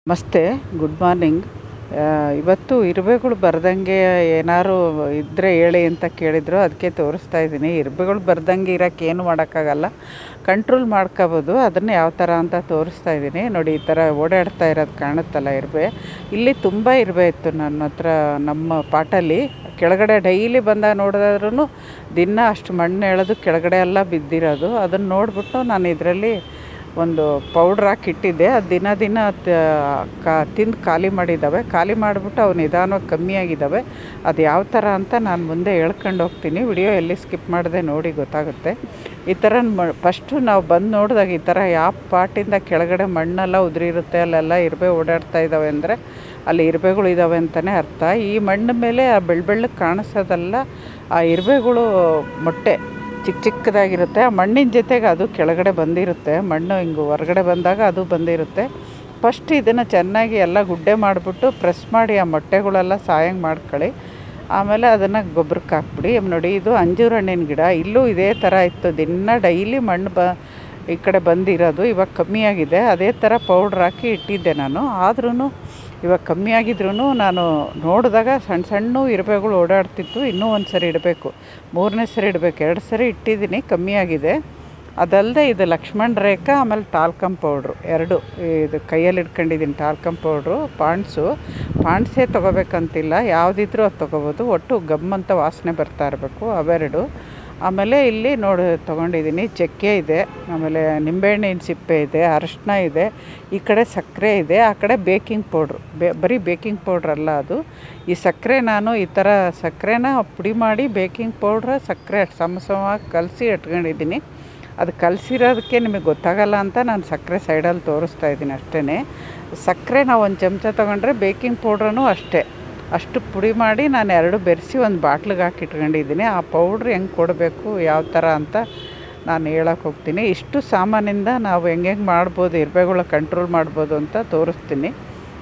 ನಮಸ್ತೆ good morning ಇವತ್ತು ಇರುವೆಗಳು ಬರ್ದಂಗೆ ಏನಾದ್ರು ಇದ್ದರೆ ಹೇಳಿ ಅಂತ ಕೇಳಿದ್ರು ಅದಕ್ಕೆ ತೋರಿಸ್ತಾ ಇದ್ದೀನಿ ಇರುವೆಗಳು ಬರ್ದಂಗೆ ಇರೋಕ್ಕೆ ಏನು ಮಾಡೋಕ್ಕಾಗಲ್ಲ ಕಂಟ್ರೋಲ್ ಮಾಡ್ಕೋಬೋದು ಅದನ್ನು ಯಾವ ಥರ ಅಂತ ತೋರಿಸ್ತಾ ಇದ್ದೀನಿ ನೋಡಿ ಈ ಥರ ಓಡಾಡ್ತಾ ಇರೋದು ಕಾಣುತ್ತಲ್ಲ ಇರುವೆ ಇಲ್ಲಿ ತುಂಬ ಇರುವೆ ಇತ್ತು ನನ್ನ ಹತ್ರ ನಮ್ಮ ಪಾಟಲ್ಲಿ ಕೆಳಗಡೆ ಡೈಲಿ ಬಂದಾಗ ನೋಡಿದ್ರೂ ದಿನ ಅಷ್ಟು ಮಣ್ಣು ಎಳೆದು ಕೆಳಗಡೆ ಎಲ್ಲ ಬಿದ್ದಿರೋದು ಅದನ್ನು ನೋಡಿಬಿಟ್ಟು ನಾನು ಇದರಲ್ಲಿ ಒಂದು ಪೌಡ್ರ್ ಹಾಕಿ ಇಟ್ಟಿದ್ದೆ ಅದು ದಿನ ದಿನ ತ- ಕಾ ತಿಂದು ಖಾಲಿ ಮಾಡಿದ್ದಾವೆ ಖಾಲಿ ಮಾಡಿಬಿಟ್ಟು ಅವು ನಿಧಾನವಾಗಿ ಕಮ್ಮಿ ಆಗಿದ್ದಾವೆ ಅದು ಯಾವ ಥರ ಅಂತ ನಾನು ಮುಂದೆ ಹೇಳ್ಕೊಂಡು ಹೋಗ್ತೀನಿ ವಿಡಿಯೋ ಎಲ್ಲಿ ಸ್ಕಿಪ್ ಮಾಡಿದೆ ನೋಡಿ ಗೊತ್ತಾಗುತ್ತೆ ಈ ಥರ ಮ ಫಸ್ಟು ನಾವು ಬಂದು ನೋಡಿದಾಗ ಈ ಥರ ಯಾವ ಪಾಟಿಂದ ಕೆಳಗಡೆ ಮಣ್ಣೆಲ್ಲ ಉದುರಿರುತ್ತೆ ಅಲ್ಲೆಲ್ಲ ಇರುವೆ ಓಡಾಡ್ತಾ ಇದ್ದಾವೆ ಅಂದರೆ ಅಲ್ಲಿ ಇರುವೆಗಳು ಇದ್ದಾವೆ ಅಂತಲೇ ಅರ್ಥ ಈ ಮಣ್ಣು ಮೇಲೆ ಆ ಬೆಳ್ಳ ಬೆಳ್ಳಗೆ ಕಾಣಿಸೋದೆಲ್ಲ ಆ ಇರುವೆಗಳು ಮೊಟ್ಟೆ ಚಿಕ್ಕ ಚಿಕ್ಕದಾಗಿರುತ್ತೆ ಆ ಮಣ್ಣಿನ ಜೊತೆಗೆ ಅದು ಕೆಳಗಡೆ ಬಂದಿರುತ್ತೆ ಮಣ್ಣು ಹಿಂಗೆ ಹೊರಗಡೆ ಬಂದಾಗ ಅದು ಬಂದಿರುತ್ತೆ ಫಸ್ಟ್ ಇದನ್ನು ಚೆನ್ನಾಗಿ ಎಲ್ಲ ಗುಡ್ಡೆ ಮಾಡಿಬಿಟ್ಟು ಪ್ರೆಸ್ ಮಾಡಿ ಆ ಮೊಟ್ಟೆಗಳೆಲ್ಲ ಸಾಯಂಗೆ ಮಾಡ್ಕೊಳ್ಳಿ ಆಮೇಲೆ ಅದನ್ನು ಗೊಬ್ಬರಕ್ಕೆ ಹಾಕ್ಬಿಡಿ ನೋಡಿ ಇದು ಅಂಜೂರ ಹಣ್ಣಿನ ಗಿಡ ಇಲ್ಲೂ ಇದೇ ಥರ ಇತ್ತು ದಿನ ಡೈಲಿ ಮಣ್ಣು ಬ ಈ ಕಡೆ ಬಂದಿರೋದು ಇವಾಗ ಕಮ್ಮಿ ಆಗಿದೆ ಅದೇ ಥರ ಪೌಡ್ರ್ ಹಾಕಿ ಇಟ್ಟಿದ್ದೆ ನಾನು ಆದ್ರೂ ಇವಾಗ ಕಮ್ಮಿ ಆಗಿದ್ರೂ ನಾನು ನೋಡಿದಾಗ ಸಣ್ಣ ಸಣ್ಣ ಇರುವೆಗಳು ಓಡಾಡ್ತಿತ್ತು ಇನ್ನೂ ಒಂದು ಸರಿ ಇಡಬೇಕು ಮೂರನೇ ಸರಿ ಇಡಬೇಕು ಎರಡು ಸರಿ ಇಟ್ಟಿದ್ದೀನಿ ಕಮ್ಮಿ ಆಗಿದೆ ಅದಲ್ಲದೆ ಇದು ಲಕ್ಷ್ಮಣ್ ರೇಖಾ ಆಮೇಲೆ ಟಾಲ್ಕಮ್ ಪೌಡ್ರು ಎರಡು ಇದು ಕೈಯಲ್ಲಿ ಇಟ್ಕೊಂಡಿದ್ದೀನಿ ಟಾಲ್ಕಮ್ ಪೌಡ್ರು ಪಾಂಡ್ಸು ಪಾಂಡ್ಸೇ ತೊಗೋಬೇಕಂತಿಲ್ಲ ಯಾವುದಿದ್ರೂ ಅದು ತೊಗೋಬೋದು ಒಟ್ಟು ಗಮ್ ಅಂತ ವಾಸನೆ ಬರ್ತಾ ಇರಬೇಕು ಅವೆರಡು ಆಮೇಲೆ ಇಲ್ಲಿ ನೋಡಿ ತೊಗೊಂಡಿದ್ದೀನಿ ಚಕ್ಕೆ ಇದೆ ಆಮೇಲೆ ನಿಂಬೆಹಣ್ಣಿನ ಸಿಪ್ಪೆ ಇದೆ ಅರಶಿನ ಇದೆ ಈ ಕಡೆ ಸಕ್ಕರೆ ಇದೆ ಆ ಕಡೆ ಬೇಕಿಂಗ್ ಪೌಡ್ರು ಬೇ ಬರೀ ಬೇಕಿಂಗ್ ಪೌಡ್ರ್ ಅಲ್ಲ ಅದು ಈ ಸಕ್ಕರೆ ನಾನು ಈ ಥರ ಸಕ್ಕರೆನ ಪುಡಿ ಮಾಡಿ ಬೇಕಿಂಗ್ ಪೌಡ್ರ್ ಸಕ್ಕರೆ ಸಮ ಸಮವಾಗಿ ಕಲಸಿ ಇಟ್ಕೊಂಡಿದ್ದೀನಿ ಅದು ಕಲಸಿರೋದಕ್ಕೆ ನಿಮಗೆ ಗೊತ್ತಾಗಲ್ಲ ಅಂತ ನಾನು ಸಕ್ಕರೆ ಸೈಡಲ್ಲಿ ತೋರಿಸ್ತಾ ಇದ್ದೀನಿ ಅಷ್ಟೇ ಸಕ್ಕರೆ ನಾವು ಒಂದು ಚಮಚ ತೊಗೊಂಡ್ರೆ ಬೇಕಿಂಗ್ ಪೌಡ್ರೂ ಅಷ್ಟೇ ಅಷ್ಟು ಪುಡಿ ಮಾಡಿ ನಾನು ಎರಡು ಬೆರೆಸಿ ಒಂದು ಬಾಟ್ಲಿಗೆ ಹಾಕಿ ಇಟ್ಕೊಂಡಿದ್ದೀನಿ ಆ ಪೌಡ್ರ್ ಹೆಂಗೆ ಕೊಡಬೇಕು ಯಾವ ಥರ ಅಂತ ನಾನು ಹೇಳಕ್ಕೆ ಹೋಗ್ತೀನಿ ಇಷ್ಟು ಸಾಮಾನಿಂದ ನಾವು ಹೆಂಗೆ ಹೆಂಗೆ ಮಾಡ್ಬೋದು ಇರುವೆಗಳ ಕಂಟ್ರೋಲ್ ಮಾಡ್ಬೋದು ಅಂತ ತೋರಿಸ್ತೀನಿ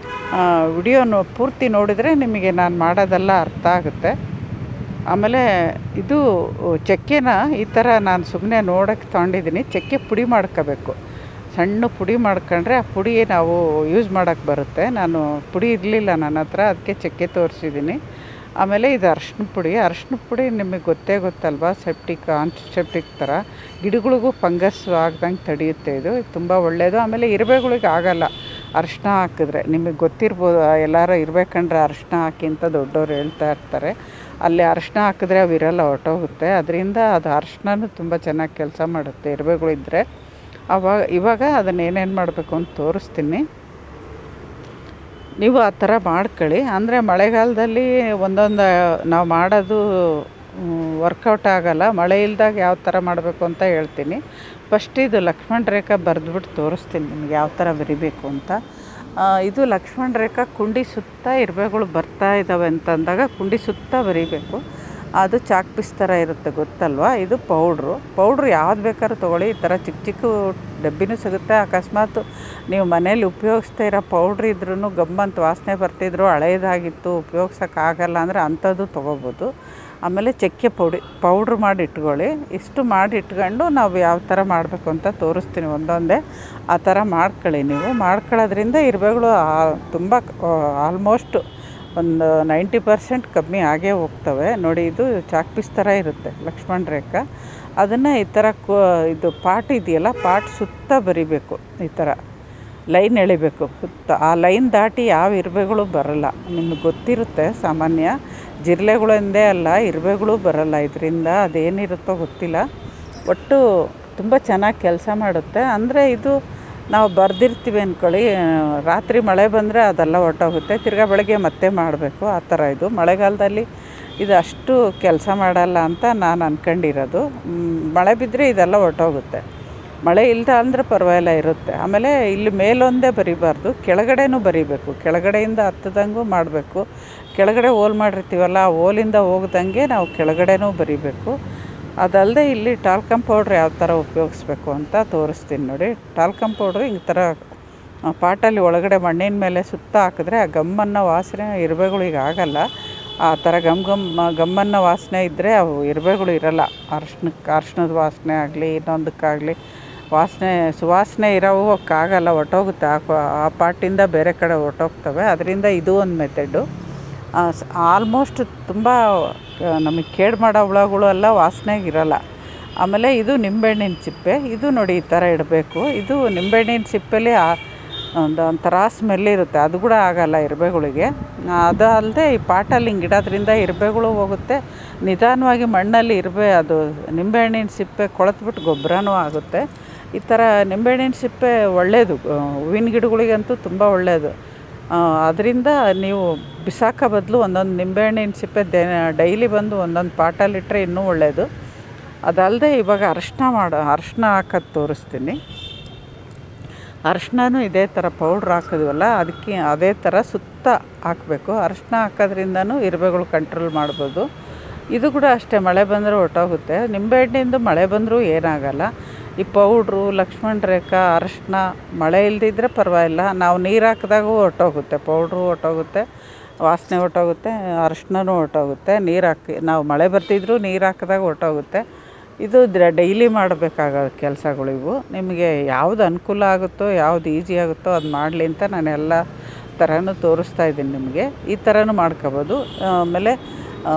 ವಿಡಿಯೋನು ಪೂರ್ತಿ ನೋಡಿದರೆ ನಿಮಗೆ ನಾನು ಮಾಡೋದೆಲ್ಲ ಅರ್ಥ ಆಗುತ್ತೆ ಆಮೇಲೆ ಇದು ಚಕ್ಕೆನ ಈ ಥರ ನಾನು ಸುಮ್ಮನೆ ನೋಡೋಕ್ಕೆ ತೊಗೊಂಡಿದ್ದೀನಿ ಚಕ್ಕೆ ಪುಡಿ ಮಾಡ್ಕೋಬೇಕು ಸಣ್ಣ ಪುಡಿ ಮಾಡ್ಕೊಂಡ್ರೆ ಆ ಪುಡಿ ನಾವು ಯೂಸ್ ಮಾಡೋಕ್ಕೆ ಬರುತ್ತೆ ನಾನು ಪುಡಿ ಇರಲಿಲ್ಲ ನನ್ನ ಹತ್ರ ಅದಕ್ಕೆ ಚಕ್ಕೆ ತೋರಿಸಿದ್ದೀನಿ ಆಮೇಲೆ ಇದು ಅರ್ಶಿನ ಪುಡಿ ಅರ್ಶಿನ ಪುಡಿ ನಿಮಗೆ ಗೊತ್ತೇ ಗೊತ್ತಲ್ವಾ ಸೆಪ್ಟಿಕ್ ಆಂಟಿಸೆಪ್ಟಿಕ್ ಥರ ಗಿಡಗಳಿಗೂ ಫಂಗಸ್ ಆಗ್ದಂಗೆ ತಡೆಯುತ್ತೆ ಇದು ತುಂಬ ಒಳ್ಳೆಯದು ಆಮೇಲೆ ಇರುವೆಗಳಿಗೆ ಆಗಲ್ಲ ಅರಿಶಿನ ಹಾಕಿದ್ರೆ ನಿಮಗೆ ಗೊತ್ತಿರ್ಬೋದು ಎಲ್ಲರೂ ಇರಬೇಕಂದ್ರೆ ಅರಿಶಿನ ಹಾಕಿ ಅಂತ ದೊಡ್ಡವ್ರು ಹೇಳ್ತಾ ಇರ್ತಾರೆ ಅಲ್ಲಿ ಅರಿಶಿನ ಹಾಕಿದ್ರೆ ಅವು ಇರಲ್ಲ ಹೊರ್ಟೋಗುತ್ತೆ ಅದರಿಂದ ಅದು ಅರಿಶಿನೂ ತುಂಬ ಚೆನ್ನಾಗಿ ಕೆಲಸ ಮಾಡುತ್ತೆ ಇರುವೆಗಳಿದ್ದರೆ ಅವಾಗ ಇವಾಗ ಅದನ್ನು ಏನೇನು ಮಾಡಬೇಕು ಅಂತ ತೋರಿಸ್ತೀನಿ ನೀವು ಆ ಥರ ಮಾಡ್ಕೊಳ್ಳಿ ಅಂದರೆ ಮಳೆಗಾಲದಲ್ಲಿ ಒಂದೊಂದು ನಾವು ಮಾಡೋದು ವರ್ಕೌಟ್ ಆಗಲ್ಲ ಮಳೆ ಇಲ್ದಾಗ ಯಾವ ಥರ ಮಾಡಬೇಕು ಅಂತ ಹೇಳ್ತೀನಿ ಫಸ್ಟ್ ಇದು ಲಕ್ಷ್ಮಣ ರೇಖಾ ಬರೆದ್ಬಿಟ್ಟು ತೋರಿಸ್ತೀನಿ ನಿಮ್ಗೆ ಯಾವ ಥರ ಬರಿಬೇಕು ಅಂತ ಆ, ಇದು ಲಕ್ಷ್ಮಣ ರೇಖಾ ಕುಂಡಿ ಸುತ್ತ ಇರುವೆಗಳು ಬರ್ತಾ ಇದ್ದಾವೆ ಅಂತಂದಾಗ ಕುಂಡಿ ಸುತ್ತ ಬರಿಬೇಕು ಅದು ಚಾಕ್ ಪೀಸ್ ಥರ ಇರುತ್ತೆ ಗೊತ್ತಲ್ವಾ ಇದು ಪೌಡ್ರು ಪೌಡ್ರು ಯಾವ್ದು ಬೇಕಾದ್ರೂ ತೊಗೊಳ್ಳಿ ಈ ಥರ ಚಿಕ್ಕ ಚಿಕ್ಕ ಡಬ್ಬಿನೂ ಸಿಗುತ್ತೆ ಅಕಸ್ಮಾತ್ ನೀವು ಮನೇಲಿ ಉಪಯೋಗಿಸ್ತಾ ಇರೋ ಪೌಡ್ರ್ ಇದ್ರೂ ಗಮ್ಮಂತ ವಾಸನೆ ಬರ್ತಿದ್ರು ಹಳೇದಾಗಿತ್ತು ಉಪಯೋಗ್ಸೋಕ್ಕಾಗಲ್ಲ ಅಂದರೆ ಅಂಥದ್ದು ತೊಗೋಬೋದು ಆಮೇಲೆ ಚಕ್ಕೆ ಪುಡಿ ಪೌಡ್ರ್ ಮಾಡಿ ಇಟ್ಕೊಳ್ಳಿ ಇಷ್ಟು ಮಾಡಿ ಇಟ್ಕೊಂಡು ನಾವು ಯಾವ ಥರ ಮಾಡಬೇಕು ಅಂತ ತೋರಿಸ್ತೀನಿ ಒಂದೊಂದೇ ಆ ಥರ ಮಾಡ್ಕೊಳ್ಳಿ ನೀವು ಮಾಡ್ಕೊಳ್ಳೋದ್ರಿಂದ ಇರುವೆಗಳು ತುಂಬ ಆಲ್ಮೋಸ್ಟ್ ಒಂದು ನೈಂಟಿ ಪರ್ಸೆಂಟ್ ಕಮ್ಮಿ ಆಗೇ ಹೋಗ್ತವೆ ನೋಡಿ ಇದು ಚಾಕ್ ಪೀಸ್ ಥರ ಇರುತ್ತೆ ಲಕ್ಷ್ಮಣ ರೇಖಾ ಅದನ್ನು ಈ ಥರ ಕೋ ಇದು ಪಾಟ್ ಇದೆಯಲ್ಲ ಪಾಟ್ ಸುತ್ತ ಬರಿಬೇಕು ಈ ಥರ ಲೈನ್ ಎಳಿಬೇಕು ಸುತ್ತ ಆ ಲೈನ್ ದಾಟಿ ಯಾವ ಇರುವೆಗಳು ಬರಲ್ಲ ನಿಮಗೆ ಗೊತ್ತಿರುತ್ತೆ ಸಾಮಾನ್ಯ ಜಿರಳೆಗಳಿಂದೇ ಅಲ್ಲ ಇರುವೆಗಳು ಬರಲ್ಲ ಇದರಿಂದ ಅದೇನಿರುತ್ತೋ ಗೊತ್ತಿಲ್ಲ ಒಟ್ಟು ತುಂಬ ಚೆನ್ನಾಗಿ ಕೆಲಸ ಮಾಡುತ್ತೆ ಅಂದರೆ ಇದು ನಾವು ಬರೆದಿರ್ತೀವಿ ಅಂದ್ಕೊಳ್ಳಿ ರಾತ್ರಿ ಮಳೆ ಬಂದರೆ ಅದೆಲ್ಲ ಹೊರ್ಟೋಗುತ್ತೆ ತಿರ್ಗಾ ಬೆಳಗ್ಗೆ ಮತ್ತೆ ಮಾಡಬೇಕು ಆ ಥರ ಇದು ಮಳೆಗಾಲದಲ್ಲಿ ಇದು ಅಷ್ಟು ಕೆಲಸ ಮಾಡಲ್ಲ ಅಂತ ನಾನು ಅಂದ್ಕೊಂಡಿರೋದು ಮ್, ಮಳೆ ಬಿದ್ದರೆ ಇದೆಲ್ಲ ಹೊರ್ಟೋಗುತ್ತೆ ಮಳೆ ಇಲ್ಲದ ಅಂದರೆ ಪರವಾಗಿಲ್ಲ ಇರುತ್ತೆ ಆಮೇಲೆ ಇಲ್ಲಿ ಮೇಲೊಂದೇ ಬರಿಬಾರ್ದು ಕೆಳಗಡೆನೂ ಬರಿಬೇಕು ಕೆಳಗಡೆಯಿಂದ ಹತ್ತದಂಗೂ ಮಾಡಬೇಕು ಕೆಳಗಡೆ ಹೋಲ್ ಮಾಡಿರ್ತೀವಲ್ಲ ಆ ಹೋಲಿಂದ ಹೋಗ್ದಂಗೆ ನಾವು ಕೆಳಗಡೆನೂ ಬರಿಬೇಕು ಅದಲ್ಲದೆ ಇಲ್ಲಿ ಟಾಲ್ಕಮ್ ಪೌಡ್ರ್ ಯಾವ ಥರ ಉಪಯೋಗಿಸ್ಬೇಕು ಅಂತ ತೋರಿಸ್ತೀನಿ ನೋಡಿ ಟಾಲ್ಕಮ್ ಪೌಡ್ರ್ ಈ ಥರ ಆ, ಪಾಟಲ್ಲಿ ಒಳಗಡೆ ಮಣ್ಣಿನ ಮೇಲೆ ಸುತ್ತ ಹಾಕಿದ್ರೆ ಆ ಗಮ್ಮನ್ನ ವಾಸನೆ ಇರುವೆಗಳಿಗೆ ಆಗಲ್ಲ ಆ ಥರ ಗಮ್ ಗಮ್ ಗಮ್ಮನ್ನ ವಾಸನೆ ಇದ್ದರೆ ಅವು ಇರುವೆಗಳು ಇರಲ್ಲ ಅರ್ಶಿನಕ್ಕೆ ಅರ್ಶಿನದ ವಾಸನೆ ಆಗಲಿ ಇನ್ನೊಂದಕ್ಕಾಗಲಿ ವಾಸನೆ ಸುವಾಸನೆ ಇರೋವಕ್ಕಾಗಲ್ಲ ಹೊರ್ಟೋಗುತ್ತೆ ಆ ಪ- ಆ ಪಾಟಿಂದ ಬೇರೆ ಕಡೆ ಹೊರ್ಟೋಗ್ತವೆ ಅದರಿಂದ ಇದು ಒಂದು ಮೆಥಡು ಆಲ್ಮೋಸ್ಟ್ ತುಂಬ ನಮಗೆ ಕೇಡು ಮಾಡೋ ಹುಳಗಳು ಎಲ್ಲ ವಾಸನೆಗೆ ಇರಲ್ಲ ಆಮೇಲೆ ಇದು ನಿಂಬೆಹಣ್ಣಿನ ಸಿಪ್ಪೆ ಇದು ನೋಡಿ ಈ ಥರ ಇಡಬೇಕು ಇದು ನಿಂಬೆಹಣ್ಣಿನ ಸಿಪ್ಪೆಲಿ ಆ- ಒಂದು ಒಂಥರ ಸ್ಮೆಲ್ ಇರುತ್ತೆ ಅದು ಕೂಡ ಆಗಲ್ಲ ಇರುವೆಗಳಿಗೆ ಅದು ಅಲ್ಲದೆ ಈ ಪಾಟಲ್ಲಿ ಹಿಂಗೆ ಇಡೋದ್ರಿಂದ ಇರುವೆಗಳು ಹೋಗುತ್ತೆ ನಿಧಾನವಾಗಿ ಮಣ್ಣಲ್ಲಿ ಇರುವೆ ಅದು ನಿಂಬೆಹಣ್ಣಿನ ಸಿಪ್ಪೆ ಕೊಳೆತ್ಬಿಟ್ಟು ಗೊಬ್ಬರನೂ ಆಗುತ್ತೆ ಈ ಥರ ನಿಂಬೆಹಣ್ಣಿನ ಸಿಪ್ಪೆ ಒಳ್ಳೆಯದು ಹೂವಿನ ಗಿಡಗಳಿಗಂತೂ ತುಂಬ ಒಳ್ಳೆಯದು ಅದರಿಂದ ನೀವು ಬಿಸಾಕೋ ಬದಲು ಒಂದೊಂದು ನಿಂಬೆಹಣ್ಣಿನ ಸಿಪ್ಪೆ ದೆ ಡೈಲಿ ಬಂದು ಒಂದೊಂದು ಪಾಟಲ್ಲಿಟ್ಟರೆ ಇನ್ನೂ ಒಳ್ಳೆಯದು ಅದಲ್ಲದೆ ಇವಾಗ ಅರಶಿನ ಮಾಡೋ ಅರಶಿನ ಹಾಕೋದು ತೋರಿಸ್ತೀನಿ ಅರಶಿನೂ ಇದೇ ಥರ ಪೌಡ್ರ್ ಹಾಕಿದ್ವಲ್ಲ ಅದಕ್ಕೆ ಅದೇ ಥರ ಸುತ್ತ ಹಾಕಬೇಕು ಅರಶಿನ ಹಾಕೋದ್ರಿಂದನೂ ಇರುವೆಗಳು ಕಂಟ್ರೋಲ್ ಮಾಡ್ಬೋದು ಇದು ಕೂಡ ಅಷ್ಟೇ ಮಳೆ ಬಂದರೆ ಹೊರ್ಟೋಗುತ್ತೆ ನಿಂಬೆಹಣ್ಣಿಂದು ಮಳೆ ಬಂದರೂ ಏನಾಗಲ್ಲ ಈ ಪೌಡ್ರು ಲಕ್ಷ್ಮಣ ರೇಖಾ ಅರಶಿನ ಮಳೆ ಇಲ್ದಿದ್ರೆ ಪರವಾಗಿಲ್ಲ ನಾವು ನೀರು ಹಾಕಿದಾಗೂ ಹೊರ್ಟೋಗುತ್ತೆ ಪೌಡ್ರು ಹೊರ್ಟೋಗುತ್ತೆ ವಾಸನೆ ಹೊರ್ಟೋಗುತ್ತೆ ಅರಶಿನೂ ಹೊರ್ಟೋಗುತ್ತೆ ನೀರು ಹಾಕಿ ನಾವು ಮಳೆ ಬರ್ತಿದ್ರು ನೀರು ಹಾಕಿದಾಗ ಹೊರ್ಟೋಗುತ್ತೆ ಇದು ಡೈಲಿ ಮಾಡಬೇಕಾಗೋ ಕೆಲಸಗಳಿವು ನಿಮಗೆ ಯಾವ್ದು ಅನುಕೂಲ ಆಗುತ್ತೋ ಯಾವ್ದು ಈಸಿ ಆಗುತ್ತೋ ಅದು ಮಾಡಲಿ ಅಂತ ನಾನು ಎಲ್ಲ ಥರನೂ ತೋರಿಸ್ತಾ ಇದ್ದೀನಿ ನಿಮಗೆ ಈ ಥರನೂ ಮಾಡ್ಕೋಬೋದು ಆಮೇಲೆ ಆ,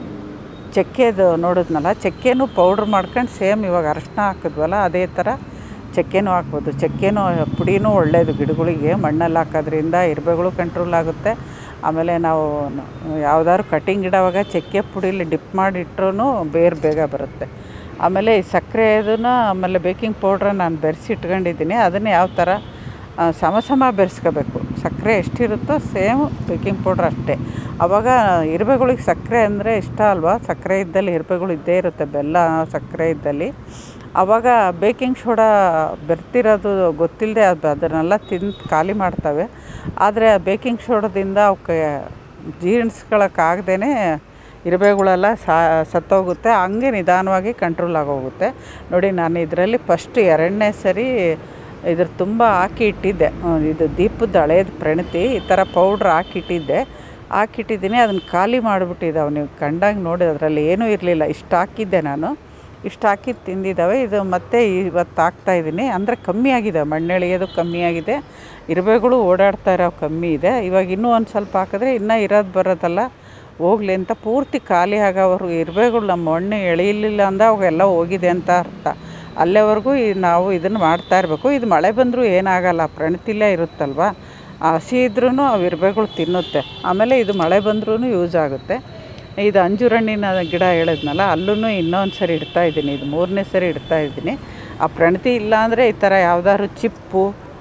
ಚಕ್ಕೆದು ನೋಡಿದ್ನಲ್ಲ ಚಕ್ಕೆನೂ ಪೌಡ್ರ್ ಮಾಡ್ಕೊಂಡು ಸೇಮ್ ಇವಾಗ ಅರಶಿನ ಹಾಕಿದ್ವಲ್ಲ ಅದೇ ಥರ ಚಕ್ಕೆನೂ ಹಾಕ್ಬೋದು ಚಕ್ಕೆನೂ ಪುಡಿನೂ ಒಳ್ಳೆಯದು ಗಿಡಗಳಿಗೆ ಮಣ್ಣಲ್ಲಿ ಹಾಕೋದ್ರಿಂದ ಇರುವೆಗಳು ಕಂಟ್ರೋಲ್ ಆಗುತ್ತೆ ಆಮೇಲೆ ನಾವು ಯಾವ್ದಾದ್ರು ಕಟಿಂಗ್ ಇಡೋವಾಗ ಚಕ್ಕೆ ಪುಡೀಲಿ ಡಿಪ್ ಮಾಡಿ ಇಟ್ರೂ ಬೇರು ಬೇಗ ಬರುತ್ತೆ ಆಮೇಲೆ ಈ ಸಕ್ಕರೆ ಇದನ್ನು ಆಮೇಲೆ ಬೇಕಿಂಗ್ ಪೌಡ್ರ ನಾನು ಬೆರೆಸಿ ಇಟ್ಕೊಂಡಿದ್ದೀನಿ ಅದನ್ನು ಯಾವ ಥರ ಆ, ಸಮ ಸಮ ಬೆರೆಸ್ಕೋಬೇಕು ಸಕ್ಕರೆ ಎಷ್ಟಿರುತ್ತೋ ಸೇಮ್ ಬೇಕಿಂಗ್ ಪೌಡ್ರ್ ಅಷ್ಟೇ ಆವಾಗ ಇರುವೆಗಳಿಗೆ ಸಕ್ಕರೆ ಅಂದರೆ ಇಷ್ಟ ಅಲ್ವಾ ಸಕ್ಕರೆ ಇದ್ದಲ್ಲಿ ಇರುವೆಗಳು ಇದ್ದೇ ಇರುತ್ತೆ ಬೆಲ್ಲ ಸಕ್ಕರೆ ಇದ್ದಲ್ಲಿ ಆವಾಗ ಬೇಕಿಂಗ್ ಸೋಡಾ ಬೆರ್ತಿರೋದು ಗೊತ್ತಿಲ್ಲದೆ ಅದು ಅದನ್ನೆಲ್ಲ ತಿಂದು ಖಾಲಿ ಮಾಡ್ತವೆ ಆದರೆ ಆ ಬೇಕಿಂಗ್ ಸೋಡಾದಿಂದ ಅವಕ್ಕೆ ಜೀರ್ಣಿಸ್ಕೊಳಕ್ಕಾಗ್ದೇ ಇರುವೆಗಳೆಲ್ಲ ಸಾ ಸತ್ತೋಗುತ್ತೆ ಹಂಗೆ ನಿಧಾನವಾಗಿ ಕಂಟ್ರೋಲ್ ಆಗೋಗುತ್ತೆ ನೋಡಿ ನಾನು ಇದರಲ್ಲಿ ಫಸ್ಟ್ ಎರಡನೇ ಸರಿ ಇದ್ರ ತುಂಬ ಹಾಕಿ ಇಟ್ಟಿದ್ದೆ ಆ, ಇದು ದೀಪದ ಹಳೇದು ಪ್ರಣತಿ ಈ ಥರ ಪೌಡ್ರ್ ಹಾಕಿಟ್ಟಿದ್ದೆ ಹಾಕಿಟ್ಟಿದ್ದೀನಿ ಅದನ್ನು ಖಾಲಿ ಮಾಡಿಬಿಟ್ಟಿದ್ದಾವೆ ನೀವು ಕಂಡಂಗೆ ನೋಡಿ ಅದರಲ್ಲಿ ಏನೂ ಇರಲಿಲ್ಲ ಇಷ್ಟು ಹಾಕಿದ್ದೆ ನಾನು ಇಷ್ಟು ಹಾಕಿ ತಿಂದಿದ್ದಾವೆ ಇದು ಮತ್ತೆ ಇವತ್ತು ಹಾಕ್ತಾಯಿದ್ದೀನಿ ಅಂದರೆ ಕಮ್ಮಿ ಆಗಿದೆ ಮಣ್ಣೆಳೆಯೋದು ಕಮ್ಮಿ ಆಗಿದೆ ಇರುವೆಗಳು ಓಡಾಡ್ತಾ ಇರೋ ಕಮ್ಮಿ ಇದೆ ಇವಾಗ ಇನ್ನೂ ಒಂದು ಸ್ವಲ್ಪ ಹಾಕಿದ್ರೆ ಇನ್ನೂ ಇರೋದು ಬರೋದಲ್ಲ ಹೋಗ್ಲಿ ಅಂತ ಪೂರ್ತಿ ಖಾಲಿ ಆಗೋವರೆಗೂ ಇರುವೆಗಳು ನಮ್ಮ ಮಣ್ಣು ಎಳೆಯಲಿಲ್ಲ ಅಂದ್ರೆ ಅವೆಲ್ಲ ಹೋಗಿದೆ ಅಂತ ಅರ್ಥ ಅಲ್ಲಿವರೆಗೂ ಈ ನಾವು ಇದನ್ನು ಮಾಡ್ತಾ ಇರಬೇಕು ಇದು ಮಳೆ ಬಂದರೂ ಏನಾಗಲ್ಲ ಪ್ರಣತಿಲೇ ಇರುತ್ತಲ್ವ ಆ ಹಸಿ ಇದ್ರೂ ಅವು ಇರುವೆಗಳು ತಿನ್ನುತ್ತೆ ಆಮೇಲೆ ಇದು ಮಳೆ ಬಂದ್ರೂ ಯೂಸ್ ಆಗುತ್ತೆ ಇದು ಅಂಜೂರಣ್ಣಿನ ಗಿಡ ಹೇಳಿದ್ನಲ್ಲ ಅಲ್ಲೂ ಇನ್ನೊಂದು ಸರಿ ಇಡ್ತಾ ಇದ್ದೀನಿ ಇದು ಮೂರನೇ ಸರಿ ಇಡ್ತಾ ಇದ್ದೀನಿ ಆ ಪ್ರಣತಿ ಇಲ್ಲ ಅಂದರೆ ಈ ಥರ ಯಾವ್ದಾದ್ರು ಚಿಪ್ಪು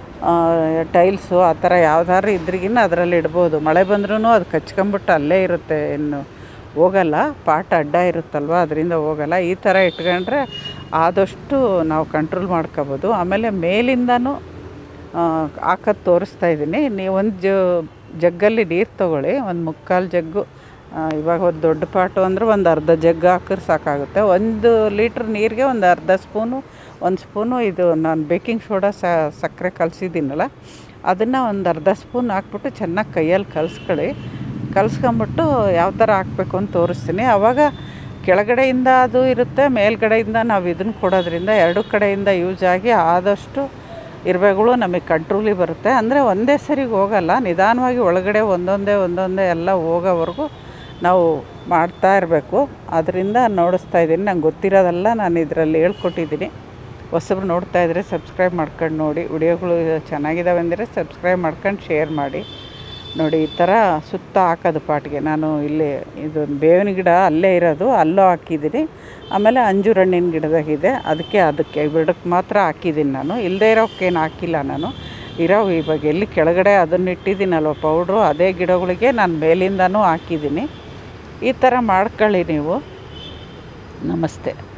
ಟೈಲ್ಸು ಆ ಥರ ಯಾವ್ದಾದ್ರು ಇದ್ರಿಗಿನ್ನ ಅದರಲ್ಲಿ ಇಡ್ಬೋದು ಮಳೆ ಬಂದ್ರೂ ಅದು ಕಚ್ಕೊಂಬಿಟ್ಟು ಅಲ್ಲೇ ಇರುತ್ತೆ ಇನ್ನು ಹೋಗಲ್ಲ ಪಾಟ್ ಅಡ್ಡ ಇರುತ್ತಲ್ವ ಅದರಿಂದ ಹೋಗಲ್ಲ ಈ ಥರ ಇಟ್ಕೊಂಡ್ರೆ ಆದಷ್ಟು ನಾವು ಕಂಟ್ರೋಲ್ ಮಾಡ್ಕೋಬೋದು ಆಮೇಲೆ ಮೇಲಿಂದನೂ ಹಾಕೋದು ತೋರಿಸ್ತಾ ಇದ್ದೀನಿ ನೀವು ಒಂದು ಜ ಜಗ್ಗಲ್ಲಿ ನೀರು ತೊಗೊಳ್ಳಿ ಒಂದು ಮುಕ್ಕಾಲು ಜಗ್ಗು ಆ, ಇವಾಗ ಒಂದು ದೊಡ್ಡ ಪಾಟು ಅಂದರೆ ಒಂದು ಅರ್ಧ ಜಗ್ ಹಾಕಿದ್ರೆ ಸಾಕಾಗುತ್ತೆ ಒಂದು ಲೀಟ್ರ್ ನೀರಿಗೆ ಒಂದು ಅರ್ಧ ಸ್ಪೂನು ಒಂದು ಸ್ಪೂನು ಇದು ನಾನು ಬೇಕಿಂಗ್ ಸೋಡಾ ಸಕ್ಕರೆ ಕಲಸಿದ್ದೀನಲ್ಲ ಅದನ್ನು ಒಂದು ಅರ್ಧ ಸ್ಪೂನ್ ಹಾಕ್ಬಿಟ್ಟು ಚೆನ್ನಾಗಿ ಕೈಯಲ್ಲಿ ಕಲಿಸ್ಕೊಳ್ಳಿ ಕಲಿಸ್ಕೊಂಬಿಟ್ಟು ಯಾವ ಥರ ಹಾಕಬೇಕು ಅಂತ ತೋರಿಸ್ತೀನಿ ಆವಾಗ ಕೆಳಗಡೆಯಿಂದ ಅದು ಇರುತ್ತೆ ಮೇಲ್ಗಡೆಯಿಂದ ನಾವು ಇದನ್ನು ಕೊಡೋದ್ರಿಂದ ಎರಡು ಕಡೆಯಿಂದ ಯೂಸ್ ಆಗಿ ಆದಷ್ಟು ಇರುವೆಗಳು ನಮಗೆ ಕಂಟ್ರೋಲಿಗೆ ಬರುತ್ತೆ ಅಂದರೆ ಒಂದೇ ಸರಿಗೆ ಹೋಗಲ್ಲ ನಿಧಾನವಾಗಿ ಒಳಗಡೆ ಒಂದೊಂದೇ ಒಂದೊಂದೇ ಎಲ್ಲ ಹೋಗೋವರೆಗೂ ನಾವು ಮಾಡ್ತಾ ಇರಬೇಕು ಅದರಿಂದ ನೋಡಿಸ್ತಾ ಇದ್ದೀನಿ ನಂಗೆ ಗೊತ್ತಿರೋದೆಲ್ಲ ನಾನು ಇದರಲ್ಲಿ ಹೇಳ್ಕೊಟ್ಟಿದ್ದೀನಿ ಹೊಸಬ್ರು ನೋಡ್ತಾ ಇದ್ದರೆ ಸಬ್ಸ್ಕ್ರೈಬ್ ಮಾಡ್ಕೊಂಡು ನೋಡಿ ವಿಡಿಯೋಗಳು ಚೆನ್ನಾಗಿದ್ದಾವೆ ಅಂದರೆ ಸಬ್ಸ್ಕ್ರೈಬ್ ಮಾಡ್ಕೊಂಡು ಶೇರ್ ಮಾಡಿ ನೋಡಿ ಈ ಥರ ಸುತ್ತ ಹಾಕೋದು ಪಾಟ್ಗೆ ನಾನು ಇಲ್ಲಿ ಇದು ಬೇವಿನ ಗಿಡ ಅಲ್ಲೇ ಇರೋದು ಅಲ್ಲೂ ಹಾಕಿದ್ದೀನಿ ಆಮೇಲೆ ಅಂಜೂರ ಹಣ್ಣಿನ ಗಿಡದಾಗಿದೆ ಅದಕ್ಕೆ ಅದಕ್ಕೆ ಗಿಡಕ್ಕೆ ಮಾತ್ರ ಹಾಕಿದ್ದೀನಿ ನಾನು ಇಲ್ಲದೇ ಇರೋಕ್ಕೇನು ಹಾಕಿಲ್ಲ ನಾನು ಇರೋ ಇವಾಗ ಎಲ್ಲಿ ಕೆಳಗಡೆ ಅದನ್ನು ಇಟ್ಟಿದ್ದೀನಲ್ವ ಪೌಡ್ರು ಅದೇ ಗಿಡಗಳಿಗೆ ನಾನು ಮೇಲಿಂದನೂ ಹಾಕಿದ್ದೀನಿ ಈ ಥರ ಮಾಡ್ಕೊಳ್ಳಿ ನೀವು ನಮಸ್ತೆ